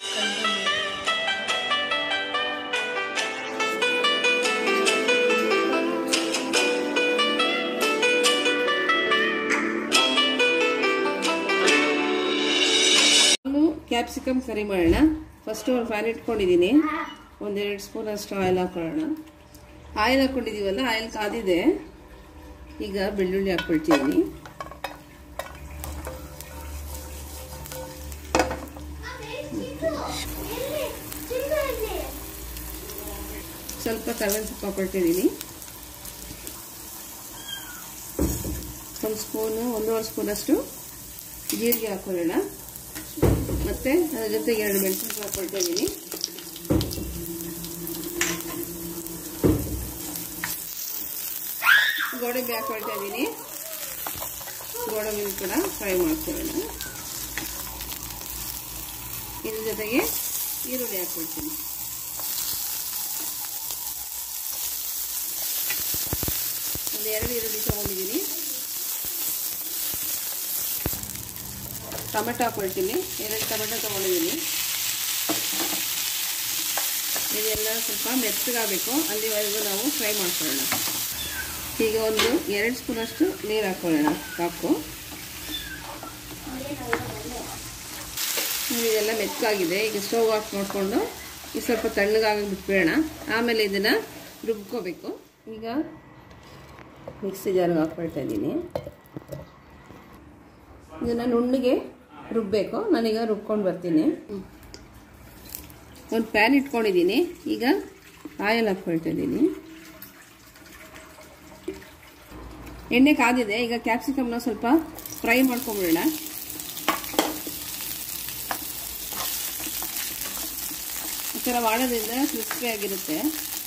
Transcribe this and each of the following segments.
capsicum curry ಮಾಡೋಣ first ಒಂದು fan ಇಟ್ಕೊಂಡಿದ್ದೀನಿ ಒಂದೆರಡು ಸ್ಪೂನ್ ಅಷ್ಟು ಆಯಿಲ್ ಹಾಕೊಳ್ಳೋಣ ಆಯಿಲ್ ಹಾಕ್ಕೊಂಡಿದ್ದೀವಲ್ಲ ಆಯಿಲ್ ಕಾದಿದೆ ಈಗ ಬೆಳ್ಳುಳ್ಳಿ ಹಾಕ್ಕೊಳ್ತಿದ್ದೀನಿ ಸ್ವಲ್ಪ ಕರ್ಬೇವಿನ ಸೊಪ್ಪು ಹಾಕ್ಕೊಳ್ತಿದ್ದೀನಿ ಒಂದು ಸ್ಪೂನು ಒಂದೂವರೆ ಸ್ಪೂನಷ್ಟು ಜೀರಿಗೆ ಹಾಕೊಳ್ಳೋಣ ಮತ್ತೆ ಅದ್ರ ಜೊತೆಗೆ ಎರಡು ಮೆಣಸಿನ್ಕಾಯಿ ಹಾಕೊಳ್ತಾ ಇದ್ದೀನಿ ಗೋಡಂಬಿ ಹಾಕೊಳ್ತಾ ಇದ್ದೀನಿ ಗೋಡಂಬಿ ಕೂಡ ಫ್ರೈ ಮಾಡ್ಕೊಳ್ಳೋಣ ಇದ್ರ ಜೊತೆಗೆ ಈರುಳ್ಳಿ ಹಾಕೊಳ್ತೀನಿ ಒಂದು ಎರಡು ಈರುಳ್ಳಿ ತಗೊಂಡಿದ್ದೀನಿ ಟೊಮೆಟೊ ಹಾಕೊಳ್ತೀನಿ ಎರಡು ಟೊಮೆಟೊ ತೊಗೊಂಡಿದ್ದೀನಿ ಇದೆಲ್ಲ ಸ್ವಲ್ಪ ಮೆತ್ತಗಾಗಬೇಕು ಅಲ್ಲಿವರೆಗೂ ನಾವು ಫ್ರೈ ಮಾಡ್ಕೊಳ್ಳೋಣ ಈಗ ಒಂದು ಎರಡು ಸ್ಪೂನಷ್ಟು ನೀರು ಹಾಕ್ಕೊಳ್ಳೋಣ ಸಾಕು ಇದೆಲ್ಲ ಮೆತ್ತಗಾಗಿದೆ ಈಗ ಸ್ಟವ್ ಆಫ್ ಮಾಡಿಕೊಂಡು ಈಗ ಸ್ವಲ್ಪ ತಣ್ಣಗಾಗಿ ಬಿಟ್ಬಿಡೋಣ ಆಮೇಲೆ ಇದನ್ನು ರುಬ್ಕೋಬೇಕು ಈಗ ಮಿಕ್ಸಿ ಜಾರ್ಗೆ ಹಾಕ್ಕೊಳ್ತಾ ಇದ್ದೀನಿ ಇದನ್ನು ನುಣ್ಣಗೆ ರುಬ್ಬಬೇಕು ನಾನೀಗ ರುಬ್ಕೊಂಡು ಬರ್ತೀನಿ ಒಂದು ಪ್ಯಾನ್ ಇಟ್ಕೊಂಡಿದ್ದೀನಿ ಈಗ ಆಯಿಲ್ ಹಾಕ್ಕೊಳ್ತಾ ಇದ್ದೀನಿ ಎಣ್ಣೆ ಕಾದಿದೆ ಈಗ ಕ್ಯಾಪ್ಸಿಕಮ್ನ ಸ್ವಲ್ಪ ಫ್ರೈ ಮಾಡ್ಕೊಂಬಿಡೋಣ ಈ ಥರ ಮಾಡೋದ್ರಿಂದ ಕ್ರಿಸ್ಪಿ ಆಗಿರುತ್ತೆ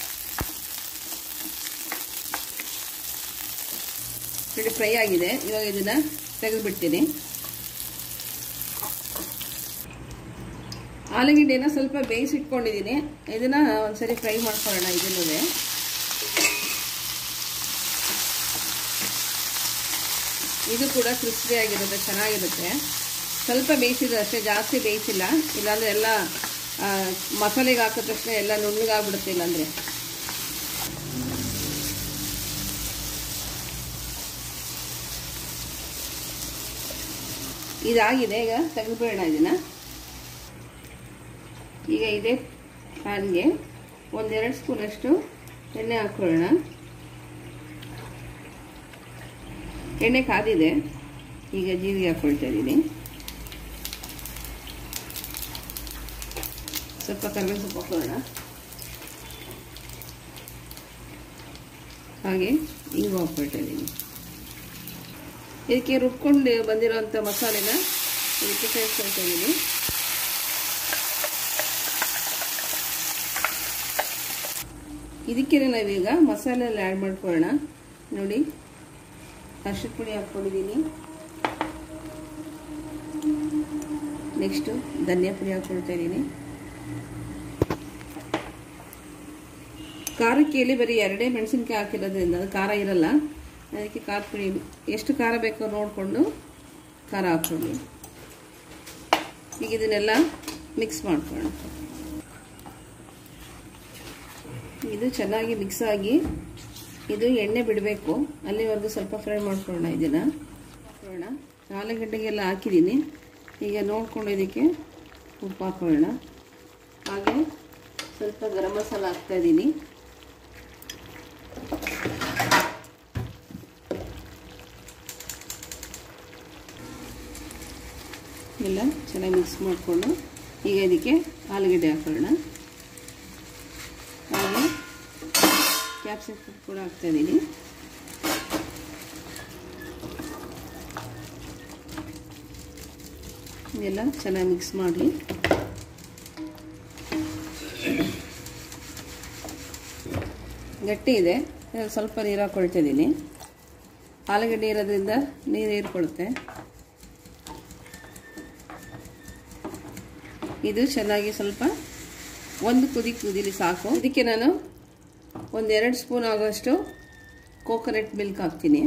ನೋಡಿ ಫ್ರೈ ಆಗಿದೆ ಇವಾಗ ಇದನ್ನು ತೆಗೆದುಬಿಡ್ತೀನಿ ಆಲೂಗೆಡ್ಡೆನ ಸ್ವಲ್ಪ ಬೇಯಿಸಿಟ್ಕೊಂಡಿದ್ದೀನಿ ಇದನ್ನು ಒಂದ್ಸರಿ ಫ್ರೈ ಮಾಡ್ಕೊಳ್ಳೋಣ ಇದನ್ನೂ ಇದು ಕೂಡ ಕ್ರಿಸ್ಪಿ ಆಗಿರುತ್ತೆ ಚೆನ್ನಾಗಿರುತ್ತೆ ಸ್ವಲ್ಪ ಬೇಯಿಸಿದ್ರೆ ಅಷ್ಟೇ ಜಾಸ್ತಿ ಬೇಯಿಸಿಲ್ಲ ಇಲ್ಲಾಂದರೆ ಎಲ್ಲ ಮಸಾಲೆಗೆ ಹಾಕಿದ ತಕ್ಷಣ ಎಲ್ಲ ನುಣ್ಣಗಾಗ್ಬಿಡುತ್ತೆ ಇಲ್ಲಾಂದರೆ ಇದಾಗಿದೆ ಈಗ ತೆಗೆದುಬಿಡೋಣ ಇದನ್ನು ಈಗ ಇದೇ ಪ್ಯಾನ್ಗೆ ಒಂದೆರಡು ಸ್ಪೂನಷ್ಟು ಎಣ್ಣೆ ಹಾಕೊಳ್ಳೋಣ ಎಣ್ಣೆ ಕಾದಿದೆ ಈಗ ಜೀರಿಗೆ ಹಾಕ್ಕೊಳ್ತಾ ಇದ್ದೀನಿ ಸ್ವಲ್ಪ ಕರ್ಬೇವು ಸೊಪ್ಪು ಹಾಕೊಳ್ಳೋಣ ಹಾಗೆ ಹಿಂಗು ಹಾಕ್ಕೊಳ್ತಾ ಇದ್ದೀನಿ ಇದಕ್ಕೆ ರುಬ್ಕೊಂಡು ಬಂದಿರೋಂಥ ಮಸಾಲೆನ ಇದಕ್ಕೆ ಸೇರಿಸ್ಕೊಳ್ತಾ ಇದ್ದೀನಿ ಇದಕ್ಕೆ ನಾವೀಗ ಮಸಾಲೆ ಎಲ್ಲ ಆ್ಯಡ್ ಮಾಡ್ಕೊಳ್ಳೋಣ ನೋಡಿ ಅರಿಶಿನ ಪುಡಿ ಹಾಕ್ಕೊಂಡಿದ್ದೀನಿ ನೆಕ್ಸ್ಟು ಧನಿಯಾ ಪುಡಿ ಹಾಕ್ಕೊಳ್ತಾ ಇದ್ದೀನಿ ಖಾರಕ್ಕೆ ಇಲ್ಲಿ ಬರೀ ಎರಡೇ ಮೆಣಸಿನ್ಕಾಯಿ ಹಾಕಿರೋದ್ರಿಂದ ಅದು ಖಾರ ಇರಲ್ಲ ಅದಕ್ಕೆ ಖಾರ ಪುಡಿ ಎಷ್ಟು ಖಾರ ಬೇಕೋ ನೋಡಿಕೊಂಡು ಖಾರ ಹಾಕ್ಕೊಳ್ಳಿ ಈಗ ಇದನ್ನೆಲ್ಲ ಮಿಕ್ಸ್ ಮಾಡ್ಕೊಳ್ಳೋಣ ಇದು ಚೆನ್ನಾಗಿ ಮಿಕ್ಸ್ ಆಗಿ ಇದು ಎಣ್ಣೆ ಬಿಡಬೇಕು ಅಲ್ಲಿವರೆಗೂ ಸ್ವಲ್ಪ ಫ್ರೈ ಮಾಡ್ಕೊಳ್ಳೋಣ ಇದನ್ನು ಹಾಕೊಳ್ಳೋಣ ಆಲೂಗಡ್ಡೆಗೆಲ್ಲ ಹಾಕಿದ್ದೀನಿ ಈಗ ನೋಡ್ಕೊಂಡು ಇದಕ್ಕೆ ಉಪ್ಪು ಹಾಕೊಳ್ಳೋಣ ಹಾಗೆ ಸ್ವಲ್ಪ ಗರಂ ಮಸಾಲ ಹಾಕ್ತಾಯಿದ್ದೀನಿ ಎಲ್ಲ ಚೆನ್ನಾಗಿ ಮಿಕ್ಸ್ ಮಾಡಿಕೊಂಡು ಈಗ ಇದಕ್ಕೆ ಆಲೂಗಡ್ಡೆ ಹಾಕೊಳ್ಳೋಣ ಹಾಗೆ ಕ್ಯಾಪ್ಸಿಕಮ್ ಕೂಡ ಹಾಕ್ತಾಯಿದ್ದೀನಿ ಇದೆಲ್ಲ ಚೆನ್ನಾಗಿ ಮಿಕ್ಸ್ ಮಾಡಿ ಗಟ್ಟಿ ಇದೆ ಸ್ವಲ್ಪ ನೀರು ಹಾಕ್ಕೊಳ್ತಾ ಇದ್ದೀನಿ ಆಲೂಗಡ್ಡೆ ಇರೋದ್ರಿಂದ ನೀರು ಹೀರ್ಕೊಳುತ್ತೆ ಇದು ಚೆನ್ನಾಗಿ ಸ್ವಲ್ಪ ಒಂದು ಕುದಿ ಕುದಿಲಿ ಸಾಕು ಇದಕ್ಕೆ ನಾನು ಒಂದೆರಡು ಸ್ಪೂನ್ ಆಗೋಷ್ಟು ಕೋಕೋನಟ್ ಮಿಲ್ಕ್ ಹಾಕ್ತೀನಿ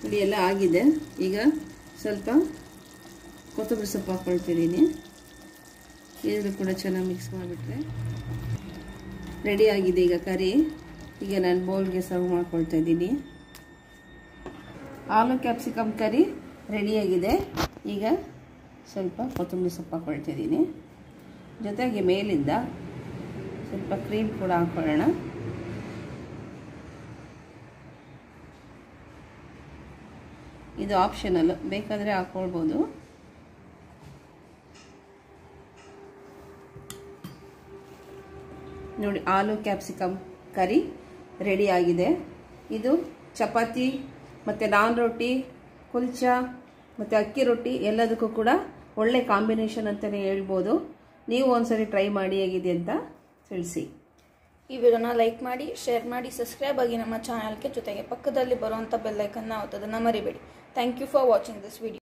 ನೋಡಿ ಎಲ್ಲ ಆಗಿದೆ ಈಗ ಸ್ವಲ್ಪ ಕೊತ್ತಂಬರಿ ಸೊಪ್ಪು ಹಾಕ್ಕೊಳ್ತಿದ್ದೀನಿ ಇದು ಕೂಡ ಚೆನ್ನಾಗಿ ಮಿಕ್ಸ್ ಮಾಡಿಬಿಟ್ರೆ ರೆಡಿ ಆಗಿದೆ ಈಗ ಕರಿ ಈಗ ನಾನು ಬೌಲ್ಗೆ ಸರ್ವ್ ಮಾಡ್ಕೊಳ್ತಾ ಇದ್ದೀನಿ ಆಲೂ ಕ್ಯಾಪ್ಸಿಕಮ್ ಕರಿ ರೆಡಿಯಾಗಿದೆ ಈಗ ಸ್ವಲ್ಪ ಕೊತ್ತಂಬರಿ ಸೊಪ್ಪು ಹಾಕ್ಕೊಳ್ತಾ ಇದ್ದೀನಿ ಜೊತೆಗೆ ಮೇಲಿಂದ ಸ್ವಲ್ಪ ಕ್ರೀಮ್ ಕೂಡ ಹಾಕ್ಕೊಳ್ಳೋಣ ಇದು ಆಪ್ಷನಲ್ ಬೇಕಾದರೆ ಹಾಕ್ಕೊಳ್ಬೋದು ನೋಡಿ ಆಲೂ ಕ್ಯಾಪ್ಸಿಕಮ್ ಕರಿ ರೆಡಿ ಆಗಿದೆ ಇದು ಚಪಾತಿ ಮತ್ತು ನಾನ್ ರೊಟ್ಟಿ ಕುಲ್ಚಾ ಮತ್ತು ಅಕ್ಕಿ ರೊಟ್ಟಿ ಎಲ್ಲದಕ್ಕೂ ಕೂಡ ಒಳ್ಳೆ ಕಾಂಬಿನೇಷನ್ ಅಂತಲೇ ಹೇಳ್ಬೋದು ನೀವು ಒಂದ್ಸರಿ ಟ್ರೈ ಮಾಡಿ ಹೇಗಿದೆ ಅಂತ ತಿಳಿಸಿ ಈ ವಿಡಿಯೋನ ಲೈಕ್ ಮಾಡಿ ಶೇರ್ ಮಾಡಿ ಸಬ್ಸ್ಕ್ರೈಬ್ ಆಗಿ ನಮ್ಮ ಚಾನಲ್ಗೆ ಜೊತೆಗೆ ಪಕ್ಕದಲ್ಲಿ ಬರುವಂಥ ಬೆಲ್ಲೈಕನ್ನ ಒತ್ತೋದನ್ನು ಮರಿಬೇಡಿ thank you for watching this video